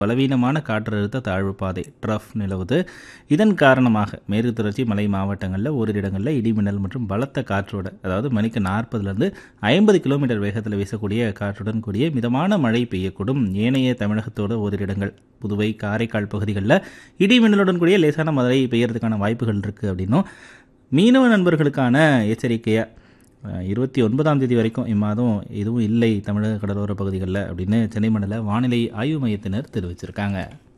பலவீனமான காற்றழுத்த தாழ்வு பாதை ட்ரஃப் நிலவுது இதன் காரணமாக மேற்கு தொடர்ச்சி மலை மாவட்டங்களில் ஓரிரு இடங்களில் இடிமின்னல் மற்றும் பலத்த காற்றோட அதாவது மணிக்கு நாற்பதுலேருந்து ஐம்பது கிலோமீட்டர் வேகத்தில் வீசக்கூடிய காற்றுடன் கூடிய மிதமான மழை பெய்யக்கூடும் ஏனைய தமிழகத்தோட ஓரிரு இடங்கள் புதுவை காரைக்கால் பகுதிகளில் இடிமின்னலுடன் கூடிய லேசான மழை பெய்யறதுக்கான வாய்ப்புகள் இருக்குது அப்படின்னும் மீனவ நண்பர்களுக்கான எச்சரிக்கையாக இருபத்தி ஒன்பதாம் தேதி வரைக்கும் இம்மாதம் எதுவும் இல்லை தமிழக கடலோர பகுதிகளில் அப்படின்னு சென்னை மண்டல வானிலை ஆய்வு மையத்தினர் தெரிவிச்சிருக்காங்க